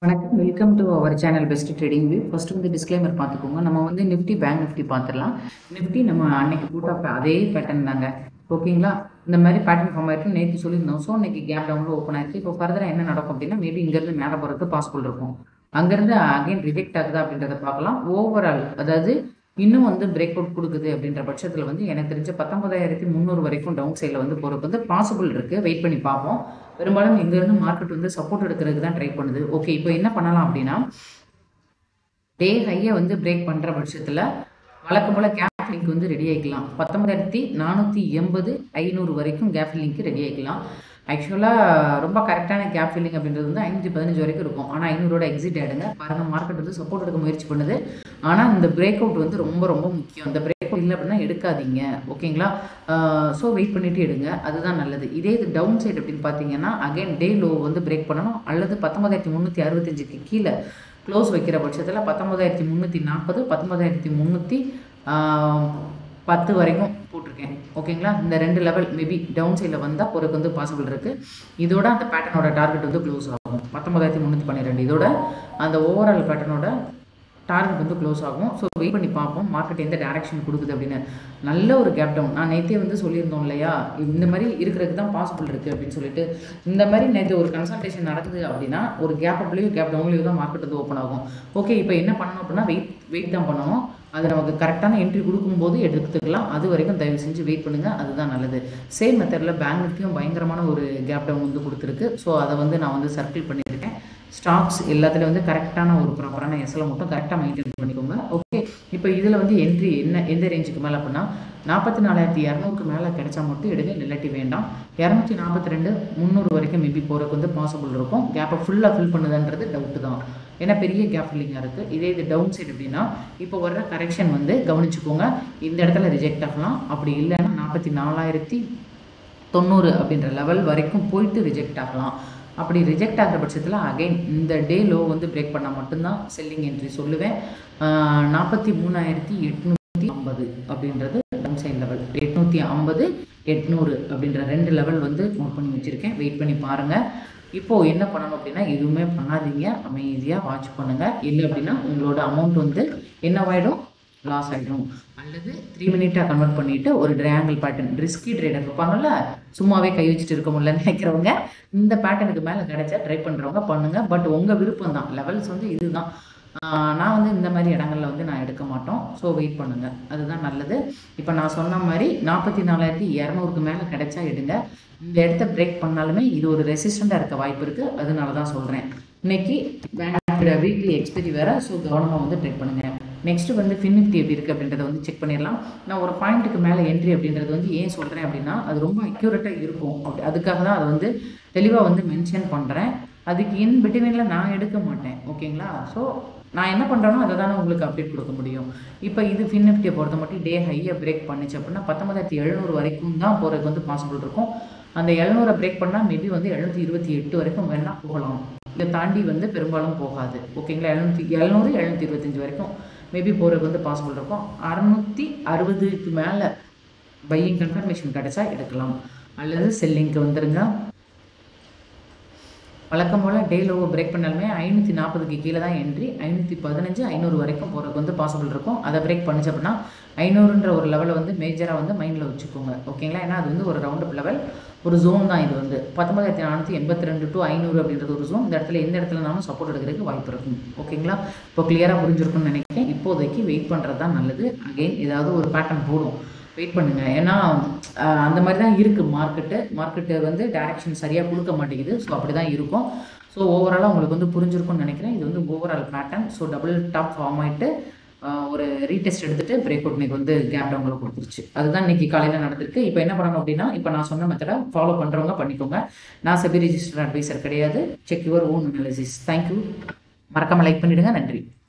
வணக்கம் welcome to our channel best trading view first வந்து disclaimer பார்த்துக்கோங்க நம்ம வந்து நிஃப்டி பேங்க் நிஃப்டி பார்த்துடலாம் நிஃப்டி நம்ம அன்னைக்கு போட்ட அதே பேட்டர்ன் தாங்க ஓகேங்களா இந்த மாதிரி பேட்டர்ன் ஃபார்ம் ஆயிருக்கு நேற்று சொல்லியிருந்தோம் ஸோ இன்னைக்கு கேப் டவுனில் ஓப்பன் ஆயிருக்கு இப்போ ஃபர்தராக என்ன நடக்கும் அப்படின்னா மேபி இங்கேருந்து மேலே போகிறதுக்கு பாசிபிள் இருக்கும் அங்கேருந்து அகைன் ரிஜெக்ட் ஆகுதா அப்படின்றத பார்க்கலாம் ஓவரால் அதாவது இன்னும் வந்து பிரேக் அவுட் கொடுக்குது அப்படின்ற பட்சத்தில் வந்து எனக்கு தெரிஞ்ச பத்தொன்பதாயிரத்தி முந்நூறு வரைக்கும் டவுன் சைடில் வந்து போகிறதுக்கு வந்து பாசிபிள் இருக்குது வெயிட் பண்ணி பார்ப்போம் பெரும்பாலும் இங்கேருந்து மார்க்கெட் வந்து சப்போர்ட் எடுக்கிறதுக்கு தான் ட்ரை பண்ணுது ஓகே இப்போ என்ன பண்ணலாம் அப்படின்னா டே ஹையை வந்து பிரேக் பண்ணுற பட்சத்தில் வழக்கம் போல் கேப் லிங்க் வந்து ரெடி ஆகிக்கலாம் பத்தொன்பதாயிரத்தி நானூற்றி எண்பது ஐநூறு வரைக்கும் கேப் லிங்க் ரெடி ஆகிக்கலாம் ஆக்சுவலாக ரொம்ப கரெக்டான கேப் ஃபில்லிங் அப்படின்றது வந்து ஐநூற்றி பதினஞ்சு வரைக்கும் இருக்கும் ஆனால் ஐநூறோட எக்ஸிட் ஆகிடுங்க பாருங்கள் மார்க்கெட் வந்து சப்போர்ட் எடுக்க முயற்சி பண்ணுது ஆனால் இந்த பிரேக் அவுட் வந்து ரொம்ப ரொம்ப முக்கியம் இந்த பிரேக் அவுட் இல்லை அப்படின்னா எடுக்காதீங்க ஓகேங்களா ஸோ வெயிட் பண்ணிட்டு எடுங்க அதுதான் நல்லது இதே இது டவுன் சைடு அப்படின்னு பார்த்தீங்கன்னா அகைன் டே லோ வந்து பிரேக் பண்ணணும் அல்லது பத்தொன்பதாயிரத்தி முந்நூற்றி அறுபத்தஞ்சுக்கு கீழே க்ளோஸ் வைக்கிற பட்சத்தில் பத்தொன்பதாயிரத்தி முந்நூற்றி நாற்பது பத்தொன்பதாயிரத்தி முந்நூற்றி பத்து வரைக்கும் போட்டிருக்கேன் ஓகேங்களா இந்த ரெண்டு லெவல் மேபி டவுன் சைடில் வந்தால் போகிறதுக்கு வந்து பாசிபிள் இருக்குது இதோட அந்த பேட்டர்னோட டார்கெட் வந்து க்ளோஸ் ஆகும் பத்தொன்பதாயிரத்தி முந்நூற்றி பன்னிரெண்டு இதோட அந்த ஓவரால் பேட்டர்னோட டார்கெட் வந்து க்ளோஸ் ஆகும் ஸோ வெயிட் பண்ணி பார்ப்போம் மார்க்கெட் எந்த டேரக்ஷன் கொடுக்குது அப்படின்னு நல்ல ஒரு கேப் டவுன் நான் நேற்றே வந்து சொல்லியிருந்தோம் இல்லையா இந்த மாதிரி இருக்கிறதுக்கு தான் பாசிபிள் இருக்குது அப்படின்னு சொல்லிட்டு இந்த மாதிரி நேற்று ஒரு கன்சல்டேஷன் நடக்குது அப்படின்னா ஒரு கேப் அப்லேயும் கேப் டவுன்லேயும் தான் மார்க்கெட் வந்து ஓப்பன் ஆகும் ஓகே இப்போ என்ன பண்ணணும் அப்படின்னா வெயிட் வெயிட் தான் பண்ணணும் அது நமக்கு கரெக்டான என்ட்ரி கொடுக்கும்போது எடுத்துக்கலாம் அது வரைக்கும் தயவு செஞ்சு வெயிட் பண்ணுங்கள் அதுதான் நல்லது சேம் மெத்தடில் பேங்க் நிஃப்டியும் பயங்கரமான ஒரு கேப் டவுன் வந்து கொடுத்துருக்கு ஸோ அதை வந்து நான் வந்து சர்க்கிள் பண்ணியிருக்கேன் ஸ்டாக்ஸ் எல்லாத்துலேயும் வந்து கரெக்டான ஒரு ப்ராப்பரான எஸ்எல் மட்டும் கரெக்டாக மெயின்டைன் பண்ணிக்கோங்க ஓகே இப்போ இதில் வந்து என்ட்ரி என்ன எந்த ரேஞ்சுக்கு மேலே அப்படின்னா நாற்பத்தி நாலாயிரத்தி இரநூறுக்கு மேலே கிடைச்சா மட்டும் எடுங்க நிலட்டி வேண்டாம் இரநூத்தி நாற்பத்தி ரெண்டு முந்நூறு வரைக்கும் மேபி போகிறதுக்கு வந்து பாசிபிள் இருக்கும் கேப்பை ஃபுல்லாக ஃபில் பண்ணுதுன்றது டவுட்டு தான் ஏன்னா பெரிய கேப் ஃபில்லிங்காக இருக்குது இதே இது டவுன் சைடு அப்படின்னா இப்போ வர்ற கரெக்ஷன் வந்து கவனிச்சுக்கோங்க இந்த இடத்துல ரிஜெக்ட் ஆகலாம் அப்படி இல்லைன்னா நாற்பத்தி நாலாயிரத்தி தொண்ணூறு அப்படின்ற லெவல் வரைக்கும் போயிட்டு ரிஜெக்ட் ஆகலாம் அப்படி ரிஜெக்ட் ஆகிற பட்சத்தில் அகைன் இந்த டே லோ வந்து பிரேக் பண்ணால் மட்டும்தான் செல்லிங் என்ட்ரி சொல்லுவேன் நாற்பத்தி மூணாயிரத்தி எட்நூற்றி ஐம்பது அப்படின்றது டவுன் சைட் லெவல் எட்நூற்றி ஐம்பது எட்நூறு அப்படின்ற ரெண்டு லெவல் வந்து நோட் பண்ணி வச்சுருக்கேன் வெயிட் பண்ணி பாருங்கள் இப்போது என்ன பண்ணணும் அப்படின்னா எதுவுமே பண்ணாதீங்க அமைதியாக வாட்ச் பண்ணுங்கள் இல்லை அப்படின்னா உங்களோட அமௌண்ட் வந்து என்னவாயிடும் லாஸ் ஆகிடும் அல்லது த்ரீ மினிட்டாக கன்வெர்ட் பண்ணிவிட்டு ஒரு ட்ரையாங்கிள் பேட்டர்ன் ரிஸ்கி ட்ரேடர் இருப்பாங்கல்ல சும்மாவே கை வச்சுட்டு இருக்க முடியலன்னு நினைக்கிறவங்க இந்த பேட்டர்னுக்கு மேலே கிடைச்சா ட்ரை பண்ணுறவங்க பண்ணுங்கள் பட் உங்கள் விருப்பம் தான் லெவல்ஸ் வந்து இதுதான் நான் வந்து இந்த மாதிரி இடங்களில் வந்து நான் எடுக்க மாட்டோம் ஸோ வெயிட் பண்ணுங்கள் அதுதான் நல்லது இப்போ நான் சொன்ன மாதிரி நாற்பத்தி நாலாயிரத்தி இரநூறுக்கு மேலே கிடைச்சா எடுங்க இந்த இடத்த பிரேக் பண்ணாலுமே இது ஒரு ரெசிஸ்டண்ட்டாக இருக்க வாய்ப்பு இருக்குது அதனால தான் சொல்கிறேன் இன்னைக்கு வீக்லி எக்ஸ்பெரி வேறு ஸோ கவனமாக வந்து ட்ரேட் பண்ணுங்கள் நெக்ஸ்ட்டு வந்து ஃபின் நிஃப்டி எப்படி இருக்குது அப்படின்றத வந்து செக் பண்ணிடலாம் நான் ஒரு பாயிண்ட்டுக்கு மேலே என்ட்ரி அப்படின்றது வந்து ஏன் சொல்கிறேன் அப்படின்னா அது ரொம்ப அக்யூரேட்டாக இருக்கும் அப்படி அதுக்காக தான் அதை வந்து தெளிவாக வந்து மென்ஷன் பண்ணுறேன் அதுக்கு இன் பிட்வீனில் நான் எடுக்க மாட்டேன் ஓகேங்களா ஸோ நான் என்ன பண்ணுறேனோ அதை தானே உங்களுக்கு அப்டேட் கொடுக்க முடியும் இப்போ இது ஃபின் நிஃப்டியை பொறுத்த மட்டும் டே ஹையை பிரேக் பண்ணிச்சு அப்படின்னா பத்தொன்பதாயிரத்தி எழுநூறு வரைக்கும் தான் போகிறதுக்கு வந்து பாசிபிள் இருக்கும் அந்த எழுநூறை பிரேக் பண்ணால் மேபி வந்து எழுநூற்றி இருபத்தி எட்டு வரைக்கும் வேணால் போகலாம் இதை தாண்டி வந்து பெரும்பாலும் போகாது ஓகேங்களா எழுநூற்றி எழுநூறு எழுநூற்றி இருபத்தஞ்சி வரைக்கும் மேபி போகிறதுக்கு வந்து பாசிபிள் இருக்கும் அறநூற்றி அறுபதுக்கு மேலே பையிங் கன்ஃபர்மேஷன் கிடைச்சா எடுக்கலாம் அல்லது செல்லிங்க்கு வந்துருங்க வழக்கம் போல் டே லோவை பிரேக் பண்ணாலுமே ஐநூற்றி நாற்பதுக்கு கீழே தான் என்ட்ரி ஐநூற்றி பதினஞ்சு ஐநூறு வரைக்கும் போகிறதுக்கு வந்து பாசிபிள் இருக்கும் அதை பிரேக் பண்ணிச்சு அப்படின்னா ஐநூறுன்ற ஒரு லெவலை வந்து மேஜராக வந்து மைண்டில் வச்சுக்கோங்க ஓகேங்களா ஏன்னா அது வந்து ஒரு ரவுண்ட் அப் லெவல் ஒரு ஜோன் தான் இது வந்து பத்தொன்பதாயிரத்தி நானூற்றி எண்பத்தி ரெண்டு டு ஐநூறு அப்படின்றது ஒரு ஜோன் இந்த இடத்துல எந்த இடத்துல நானும் சப்போர்ட் எடுக்கிறதுக்கு வாய்ப்பு இருக்கும் ஓகேங்களா இப்போ கிளியராக புரிஞ்சிருக்கும்னு நினைக்கிறேன் இப்போதைக்கு வெயிட் பண்ணுறது தான் நல்லது அகெயின் ஏதாவது ஒரு பேட்டர்ன் போடும் வெயிட் பண்ணுங்கள் ஏன்னா அந்த மாதிரி தான் இருக்குது மார்க்கெட்டு மார்க்கெட்டு வந்து டைரக்ஷன் சரியாக கொடுக்க மாட்டேங்குது ஸோ அப்படி தான் இருக்கும் ஸோ ஓவராலாக உங்களுக்கு வந்து புரிஞ்சிருக்கும்னு நினைக்கிறேன் இது வந்து overall pattern so double top form ஆகிட்டு ஒரு ரீடெஸ்ட் எடுத்துட்டு பிரேக் அவுட் இன்னைக்கு வந்து கேப் டவுனில் கொடுத்துருச்சு அதுதான் இன்னைக்கு காலையில் நடந்திருக்கு இப்போ என்ன பண்ணணும் அப்படின்னா இப்போ நான் சொன்ன மெத்தடை ஃபாலோ பண்ணுறவங்க பண்ணிக்கோங்க நான் செபி ரிஜிஸ்டர் அட்வைசர் கிடையாது check your own analysis thank you மறக்காமல் லைக் பண்ணிவிடுங்க நன்றி